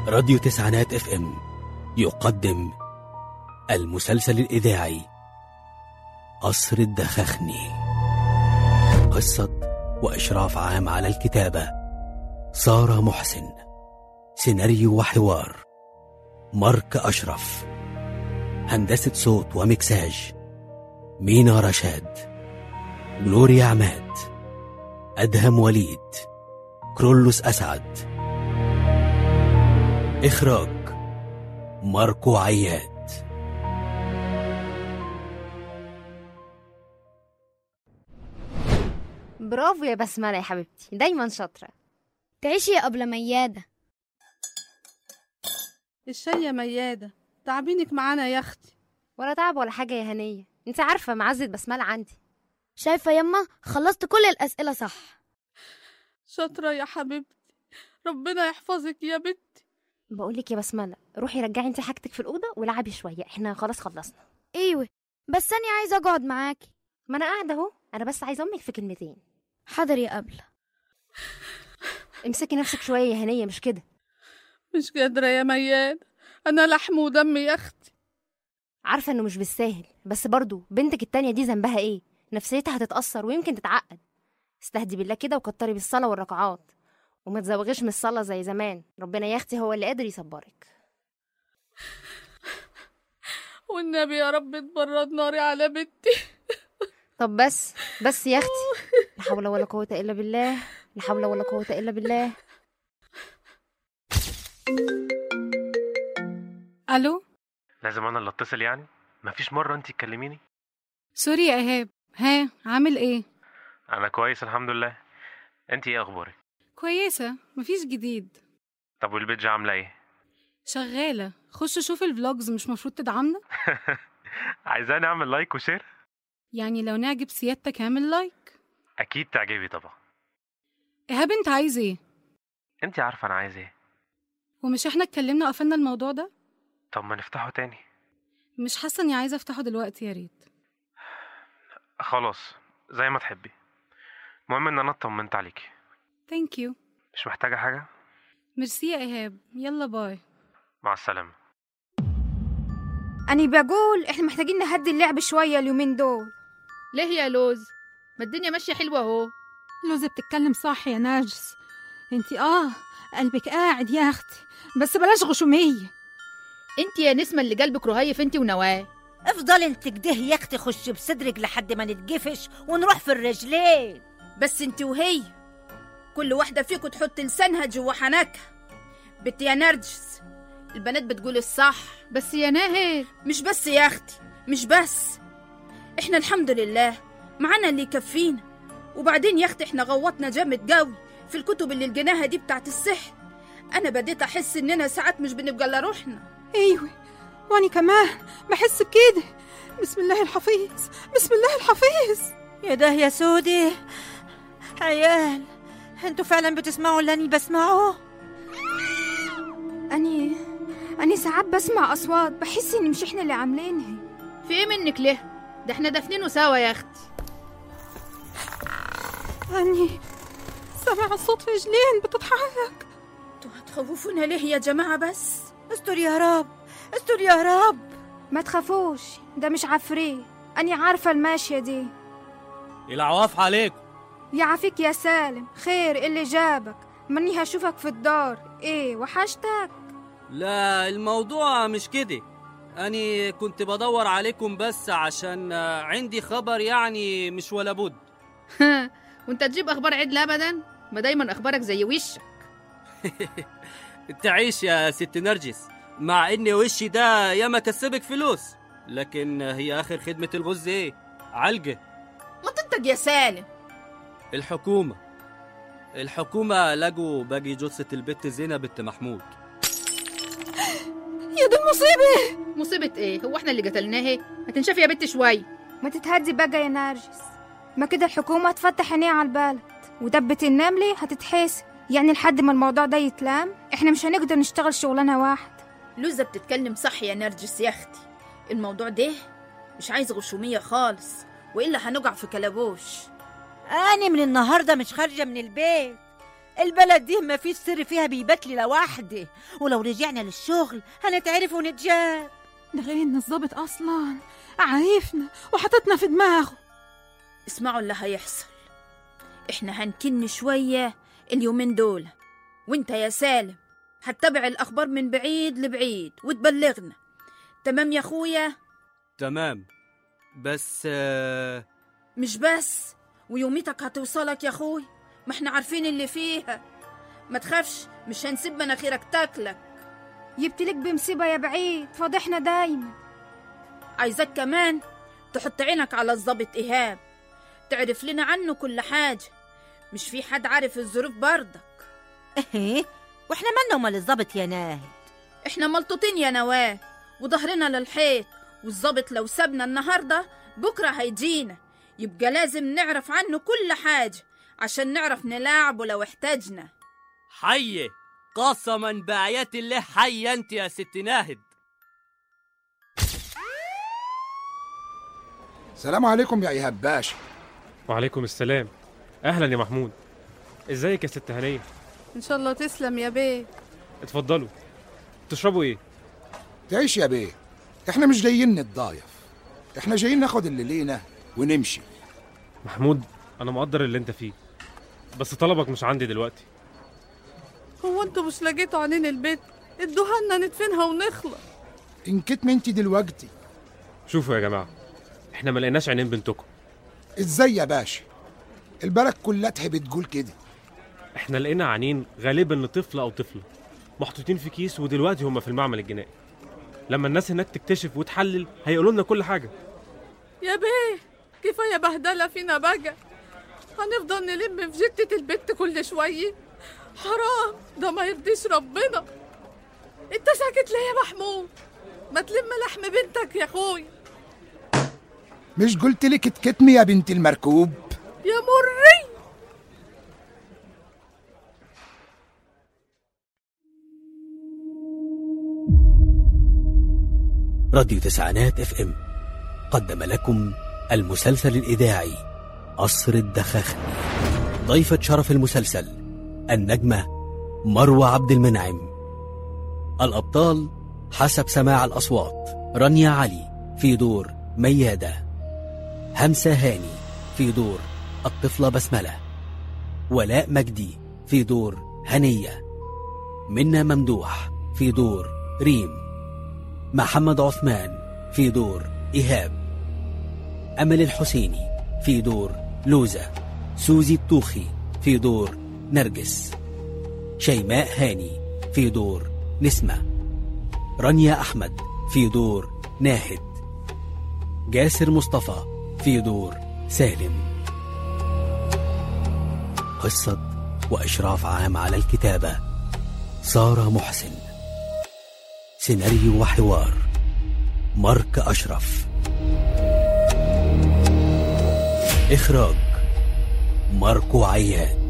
راديو تسعينات اف ام يقدم المسلسل الإذاعي قصر الدخخني قصة وإشراف عام على الكتابة سارة محسن سيناريو وحوار مارك أشرف هندسة صوت ومكساج مينا رشاد جلوريا عماد أدهم وليد كرولوس أسعد إخراج ماركو عياد برافو يا بسملة يا حبيبتي دايما شاطرة تعيشي يا قبل ميادة الشاي يا ميادة تعبينك معانا يا اختي ولا تعب ولا حاجة يا هنية انت عارفة معزة بسملة عندي شايفة يما خلصت كل الأسئلة صح شاطرة يا حبيبتي ربنا يحفظك يا بنتي بقولك يا بسملة روحي رجعي انت حاجتك في الأوضة ولعبي شوية احنا خلاص خلصنا ايوه بس أنا عايزة أقعد معاكي ما أنا قاعدة أهو أنا بس عايزة أمك في كلمتين حاضر يا قبل امسكي نفسك شوية يا هنية مش كده مش قادرة يا ميادة أنا لحم ودم يا أختي عارفة إنه مش بالساهل بس برضو بنتك التانية دي ذنبها إيه نفسيتها هتتأثر ويمكن تتعقد استهدي بالله كده وكتري بالصلاة والركعات وما تزوغيش من الصلاة زي زمان ربنا يا أختي هو اللي قادر يصبرك والنبي يا رب تبرد ناري على بنتي طب بس بس يا اختي لا حول ولا قوة الا بالله لا حول ولا قوة الا بالله الو لازم انا اللي اتصل يعني مفيش مره انت تكلميني سوري يا ايهاب ها عامل ايه انا كويس الحمد لله انت ايه اخبارك كويسه مفيش جديد طب والبيج عامله ايه شغاله خش شوف الفلوجز مش مفروض تدعمنا عايزاني اعمل لايك وشير يعني لو نعجب سيادتك اعمل لايك اكيد تعجبي طبعا ايهاب انت عايز ايه انت عارفه انا عايز ايه ومش احنا اتكلمنا وقفلنا الموضوع ده طب ما نفتحه تاني مش حاسه اني عايزه افتحه دلوقتي يا ريت خلاص زي ما تحبي المهم ان انا اطمنت عليكي ثانك يو مش محتاجه حاجه ميرسي يا ايهاب يلا باي مع السلامه أنا بقول إحنا محتاجين نهدي اللعب شوية اليومين دول ليه يا لوز ما الدنيا ماشيه حلوه اهو لوزة بتتكلم صح يا نرجس انتي اه قلبك قاعد يا اختي بس بلاش غشومية انت يا نسمه اللي قلبك رهيف انت ونواه افضل انت كده يا اختي خش بصدرك لحد ما نتقفش ونروح في الرجلين بس انت وهي كل واحدة فيكم تحط لسانها جوا حنكها بنت يا نرجس البنات بتقول الصح بس يا ناهر مش بس يا اختي مش بس احنا الحمد لله معانا اللي يكفينا وبعدين يا اختي احنا غوطنا جامد قوي في الكتب اللي لقيناها دي بتاعت السحر انا بديت احس اننا ساعات مش بنبقى الا روحنا ايوه واني كمان بحس بكده بسم الله الحفيظ بسم الله الحفيظ يا ده يا سودي عيال انتوا فعلا بتسمعوا اللي اني بسمعه أني أني ساعات بسمع أصوات بحس إن مش إحنا اللي عاملينها في ايه منك ليه ده احنا دافنينه سوا يا اختي اني سامع صوت رجلين بتتحرك انتوا هتخوفونا ليه يا جماعة بس استر يا رب استر يا رب ما تخافوش ده مش عفريت أني عارفة الماشية دي العواف عليكم يعافيك يا سالم خير اللي جابك مني هشوفك في الدار ايه وحشتك لا الموضوع مش كده أنا كنت بدور عليكم بس عشان آه، عندي خبر يعني مش ولا بد وانت تجيب اخبار عدل ابدا ما دايما اخبارك زي وشك تعيش يا ست نرجس مع ان وشي ده ياما كسبك فلوس لكن هي اخر خدمة الغز ايه علقة ما تنتج يا سالم الحكومة الحكومة لقوا باقي جثة البت زينة بنت محمود يا دي المصيبة مصيبه ايه هو احنا اللي قتلناه هتنشفي يا بنت شوي ما تتهدي بقى يا نرجس ما كده الحكومة تفتح عينيها على البلد ودبة النملة هتتحاسب يعني لحد ما الموضوع ده يتلام احنا مش هنقدر نشتغل شغلانة واحد لوزة بتتكلم صح يا نرجس يا اختي الموضوع ده مش عايز غشومية خالص وإلا هنقع في كلبوش أنا من النهاردة مش خارجة من البيت البلد دي ما فيش سر فيها بيبات لي لوحدي ولو رجعنا للشغل هنتعرف ونتجاب ده غير ان الظابط اصلا عارفنا وحطتنا في دماغه اسمعوا اللي هيحصل احنا هنكن شوية اليومين دول وانت يا سالم هتتابع الأخبار من بعيد لبعيد وتبلغنا تمام يا أخويا تمام بس آه، مش بس ويوميتك هتوصلك يا أخوي ما احنا عارفين اللي فيها ما تخافش مش هنسيب مناخيرك تاكلك يبتلك بمصيبة يا بعيد فضحنا دايما عايزك كمان تحط عينك على الضابط إيهاب تعرف لنا عنه كل حاجة مش في حد عارف الظروف برضك ايه واحنا مالنا ومال الظابط يا ناهد احنا ملطوطين يا نواه وظهرنا للحيط والظابط لو سابنا النهاردة بكرة هيجينا يبقى لازم نعرف عنه كل حاجة عشان نعرف نلاعبه لو احتاجنا حية قسما بآيات الله حية انت يا ست ناهد سلام عليكم يا ايهاب باشا وعليكم السلام اهلا يا محمود ازيك يا ست هنيه ان شاء الله تسلم يا بيه اتفضلوا تشربوا ايه تعيش يا بيه احنا مش جايين نتضايف احنا جايين ناخد اللي لينا ونمشي محمود انا مقدر اللي انت فيه بس طلبك مش عندي دلوقتي هو انتوا مش لقيتوا عنين البيت ادوها لنا ندفنها ونخلص ان كتمنتي دلوقتي شوفوا يا جماعه احنا ما لقيناش عينين بنتكم ازاي يا باشا البلد كلها بتقول كده احنا لقينا عينين غالبا لطفل او طفله محطوطين في كيس ودلوقتي هم في المعمل الجنائي لما الناس هناك تكتشف وتحلل هيقولوا لنا كل حاجه يا بيه كفايه بهدله فينا بقى هنفضل نلم في جتة البت كل شويه حرام ده ما يرضيش ربنا انت ساكت ليه يا محمود ما تلم لحم بنتك يا اخوي مش قلت لك اتكتمي يا بنت المركوب يا مري راديو تسعينات اف ام قدم لكم المسلسل الإذاعي قصر الدخاخني ضيفة شرف المسلسل النجمة مروة عبد المنعم الأبطال حسب سماع الأصوات رانيا علي في دور ميادة همسة هاني في دور الطفلة بسملة ولاء مجدي في دور هنية منى ممدوح في دور ريم محمد عثمان في دور إيهاب أمل الحسيني في دور لوزة سوزي الطوخي في دور نرجس شيماء هاني في دور نسمة رانيا أحمد في دور ناهد جاسر مصطفى في دور سالم قصة وإشراف عام على الكتابة سارة محسن سيناريو وحوار مارك أشرف إخراج ماركو عياد